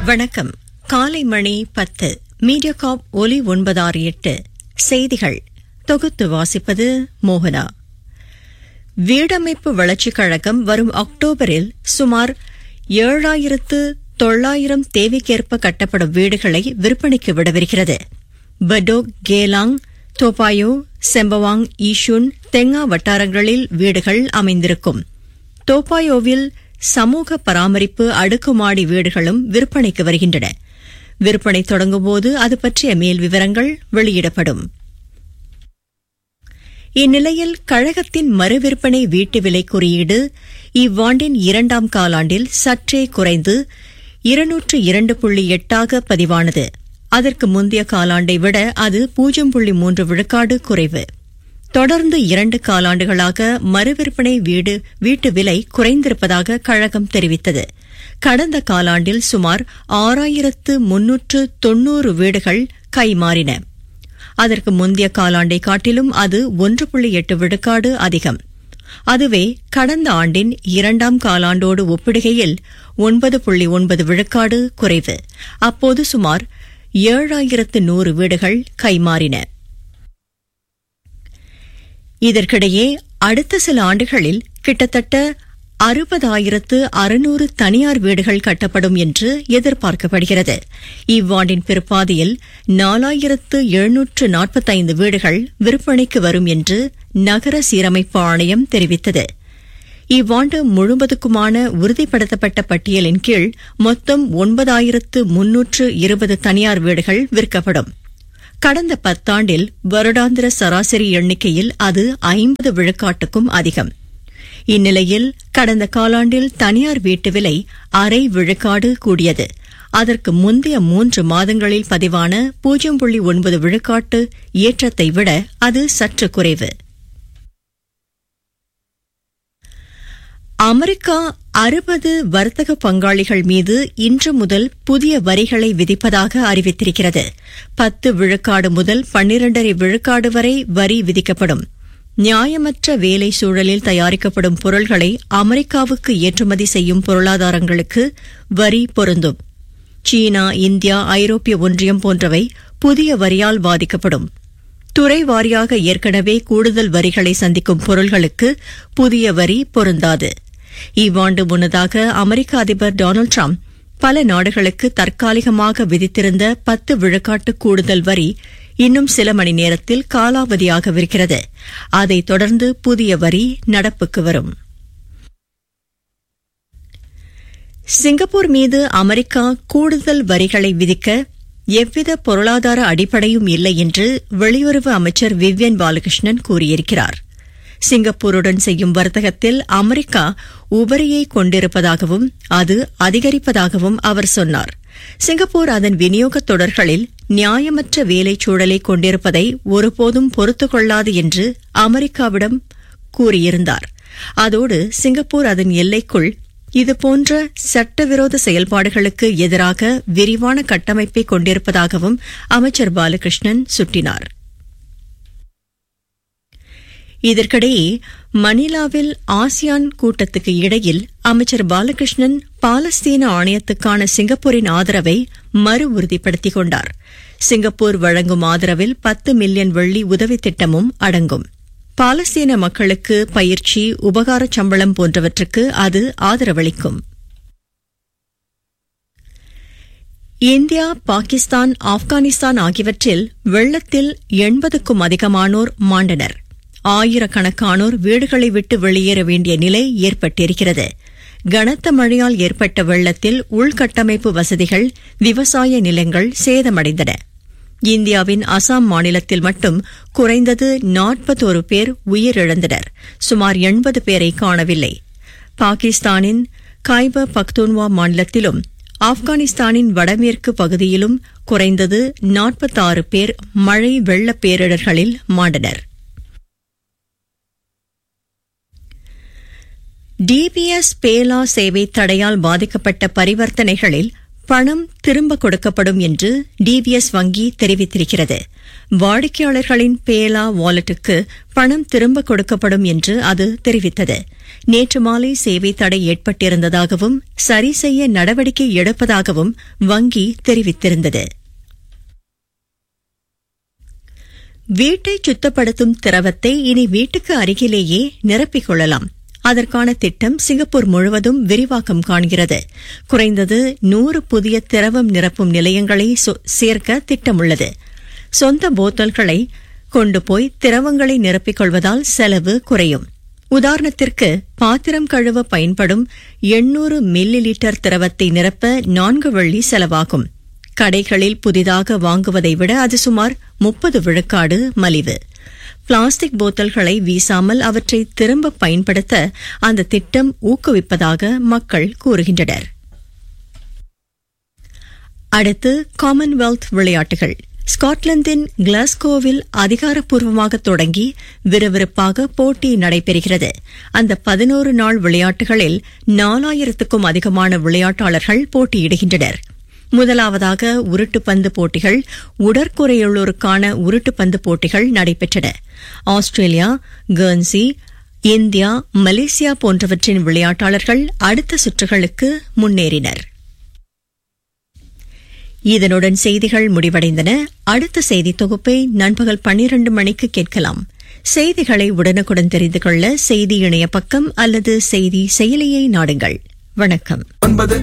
வணக்கம் காலை மணி பத்து மீடியாகாப் ஒலி ஒன்பதாறு எட்டு செய்திகள் தொகுத்து வாசிப்பது மோகனா வீடமைப்பு வளர்ச்சிக் கழகம் வரும் அக்டோபரில் சுமார் ஏழாயிரத்து தொள்ளாயிரம் தேவைக்கேற்ப கட்டப்படும் வீடுகளை விற்பனைக்கு விடவிருக்கிறது படோக் கேலாங் தோபாயோ செம்பவாங் ஈஷுன் தெங்கா வட்டாரங்களில் வீடுகள் அமைந்திருக்கும் தோப்பாயோவில் சமூக பராமரிப்பு அடுக்குமாடி வீடுகளும் விற்பனைக்கு வருகின்றன விற்பனை தொடங்கும்போது அது பற்றிய மேல் விவரங்கள் வெளியிடப்படும் இந்நிலையில் கழகத்தின் மறுவிற்பனை வீட்டு விலை குறியீடு இவ்வாண்டின் இரண்டாம் காலாண்டில் சற்றே குறைந்து இருநூற்று இரண்டு புள்ளி எட்டாக பதிவானது அதற்கு முந்தைய காலாண்டை விட அது பூஜ்ஜியம் புள்ளி மூன்று விழுக்காடு குறைவு தொடர்ந்து இரண்டு காலாண்டுகளாக மறுவிற்பனை வீடு வீட்டு விலை குறைந்திருப்பதாக கழகம் தெரிவித்தது கடந்த காலாண்டில் சுமார் ஆறாயிரத்து முன்னூற்று தொன்னூறு வீடுகள் கைமாறின அதற்கு முந்தைய காலாண்டை காட்டிலும் அது ஒன்று புள்ளி எட்டு விழுக்காடு அதிகம் அதுவே கடந்த ஆண்டின் இரண்டாம் காலாண்டோடு ஒப்பிடுகையில் ஒன்பது புள்ளி ஒன்பது விழுக்காடு குறைவு அப்போது சுமார் ஏழாயிரத்து நூறு வீடுகள் கைமாறின இதற்கிடையே அடுத்த சில ஆண்டுகளில் கிட்டத்தட்ட அறுபதாயிரத்து அறுநூறு தனியார் வீடுகள் கட்டப்படும் என்று எதிர்பார்க்கப்படுகிறது இவ்வாண்டின் பிற்பாதியில் நாலாயிரத்து எழுநூற்று நாற்பத்தைந்து வீடுகள் விற்பனைக்கு வரும் என்று நகர சீரமைப்பு ஆணையம் தெரிவித்தது இவ்வாண்டு முழுவதுக்குமான உறுதிப்படுத்தப்பட்ட பட்டியலின் கீழ் மொத்தம் ஒன்பதாயிரத்து முன்னூற்று இருபது தனியார் வீடுகள் விற்கப்படும் கடந்த பத்தாண்டில் வருடாந்திர சராசரி எண்ணிக்கையில் அது ஐம்பது விழுக்காட்டுக்கும் அதிகம் இந்நிலையில் கடந்த காலாண்டில் தனியார் வீட்டு விலை அரை விழுக்காடு கூடியது அதற்கு முந்தைய மூன்று மாதங்களில் பதிவான பூஜ்ஜியம் புள்ளி ஒன்பது விழுக்காட்டு ஏற்றத்தை விட அது சற்று குறைவு அமெரிக்கா அறுபது வர்த்தக பங்காளிகள் மீது இன்று முதல் புதிய வரிகளை விதிப்பதாக அறிவித்திருக்கிறது பத்து விழுக்காடு முதல் பன்னிரண்டரை விழுக்காடு வரை வரி விதிக்கப்படும் நியாயமற்ற வேலை சூழலில் தயாரிக்கப்படும் பொருள்களை அமெரிக்காவுக்கு ஏற்றுமதி செய்யும் பொருளாதாரங்களுக்கு வரி பொருந்தும் சீனா இந்தியா ஐரோப்பிய ஒன்றியம் போன்றவை புதிய வரியால் பாதிக்கப்படும் துறை வாரியாக ஏற்கனவே கூடுதல் வரிகளை சந்திக்கும் பொருள்களுக்கு புதிய வரி பொருந்தாது இவ்வாண்டு முன்னதாக அமெரிக்க அதிபர் டொனால்டு டிரம்ப் பல நாடுகளுக்கு தற்காலிகமாக விதித்திருந்த பத்து விழுக்காட்டு கூடுதல் வரி இன்னும் சில மணி நேரத்தில் காலாவதியாகவிருக்கிறது அதைத் தொடர்ந்து புதிய வரி நடப்புக்கு வரும் சிங்கப்பூர் மீது அமெரிக்கா கூடுதல் வரிகளை விதிக்க எவ்வித பொருளாதார அடிப்படையும் இல்லை என்று வெளியுறவு அமைச்சர் விவ்யன் பாலகிருஷ்ணன் கூறியிருக்கிறார் சிங்கப்பூருடன் செய்யும் வர்த்தகத்தில் அமெரிக்கா உபரியை கொண்டிருப்பதாகவும் அது அதிகரிப்பதாகவும் அவர் சொன்னார் சிங்கப்பூர் அதன் விநியோகத் தொடர்களில் நியாயமற்ற வேலைச் சூழலை கொண்டிருப்பதை ஒருபோதும் பொறுத்துக் கொள்ளாது என்று அமெரிக்காவிடம் கூறியிருந்தார் அதோடு சிங்கப்பூர் அதன் எல்லைக்குள் இதுபோன்ற சட்டவிரோத செயல்பாடுகளுக்கு எதிராக விரிவான கட்டமைப்பை கொண்டிருப்பதாகவும் அமைச்சர் பாலகிருஷ்ணன் சுட்டினார் இதற்கிடையே மணிலாவில் ஆசியான் கூட்டத்துக்கு இடையில் அமைச்சர் பாலகிருஷ்ணன் பாலஸ்தீன ஆணையத்துக்கான சிங்கப்பூரின் ஆதரவை மறு உறுதிப்படுத்திக் கொண்டார் சிங்கப்பூர் வழங்கும் ஆதரவில் பத்து மில்லியன் வெள்ளி உதவித் திட்டமும் அடங்கும் பாலஸ்தீன மக்களுக்கு பயிற்சி உபகார சம்பளம் போன்றவற்றுக்கு அது ஆதரவளிக்கும் இந்தியா பாகிஸ்தான் ஆப்கானிஸ்தான் ஆகியவற்றில் வெள்ளத்தில் எண்பதுக்கும் அதிகமானோர் மாண்டனர் ஆயிரக்கணக்கானோர் வீடுகளை விட்டு வெளியேற வேண்டிய நிலை ஏற்பட்டிருக்கிறது கனத்த மழையால் ஏற்பட்ட வெள்ளத்தில் உள்கட்டமைப்பு வசதிகள் விவசாய நிலங்கள் சேதமடைந்தன இந்தியாவின் அசாம் மாநிலத்தில் மட்டும் குறைந்தது நாற்பத்தோரு பேர் உயிரிழந்தனர் சுமார் எண்பது பேரை காணவில்லை பாகிஸ்தானின் கைபர் பக்தூன்வா மாநிலத்திலும் ஆப்கானிஸ்தானின் வடமேற்கு பகுதியிலும் குறைந்தது நாற்பத்தாறு பேர் மழை வெள்ள பேரிடர்களில் மாண்டனர் டிபிஎஸ் பேலா சேவை தடையால் பாதிக்கப்பட்ட பரிவர்த்தனைகளில் பணம் திரும்ப கொடுக்கப்படும் என்று டிவிஎஸ் வங்கி தெரிவித்திருக்கிறது வாடிக்கையாளர்களின் பேலா வாலெட்டுக்கு பணம் திரும்ப கொடுக்கப்படும் என்று அது தெரிவித்தது நேற்று மாலை சேவை தடை ஏற்பட்டிருந்ததாகவும் சரி செய்ய நடவடிக்கை எடுப்பதாகவும் வங்கி தெரிவித்திருந்தது வீட்டை சுத்தப்படுத்தும் திரவத்தை இனி வீட்டுக்கு அருகிலேயே நிரப்பிக் கொள்ளலாம் அதற்கான திட்டம் சிங்கப்பூர் முழுவதும் விரிவாக்கம் காண்கிறது குறைந்தது நூறு புதிய திரவம் நிரப்பும் நிலையங்களை சேர்க்க திட்டமுள்ளது சொந்த போத்தல்களை கொண்டு போய் திரவங்களை நிரப்பிக் கொள்வதால் செலவு குறையும் உதாரணத்திற்கு பாத்திரம் கழுவ பயன்படும் எண்ணூறு மில்லி லிட்டர் திரவத்தை நிரப்ப நான்கு வெள்ளி செலவாகும் கடைகளில் புதிதாக வாங்குவதை விட அது சுமார் முப்பது விழுக்காடு மலிவு பிளாஸ்டிக் போத்தல்களை வீசாமல் அவற்றை திரும்ப பயன்படுத்த அந்த திட்டம் ஊக்குவிப்பதாக மக்கள் கூறுகின்றனர் அடுத்து காமன்வெல்த் விளையாட்டுகள் ஸ்காட்லாந்தின் கிளாஸ்கோவில் அதிகாரப்பூர்வமாக தொடங்கி விறுவிறுப்பாக போட்டி நடைபெறுகிறது அந்த பதினோரு நாள் விளையாட்டுகளில் நாலாயிரத்துக்கும் அதிகமான விளையாட்டாளர்கள் போட்டியிடுகின்றனர் முதலாவதாக உருட்டுப்பந்து போட்டிகள் உடற்குறையுள்ளோருக்கான உருட்டுப்பந்து போட்டிகள் நடைபெற்றன ஆஸ்திரேலியா கர்ன்சி இந்தியா மலேசியா போன்றவற்றின் விளையாட்டாளர்கள் அடுத்த சுற்றுகளுக்கு முன்னேறினர் இதனுடன் செய்திகள் முடிவடைந்தன அடுத்த செய்தி தொகுப்பை நண்பகல் பன்னிரண்டு மணிக்கு கேட்கலாம் செய்திகளை உடனுக்குடன் தெரிந்து கொள்ள செய்தி இணைய பக்கம் அல்லது செய்தி செயலியை நாடுங்கள் வணக்கம்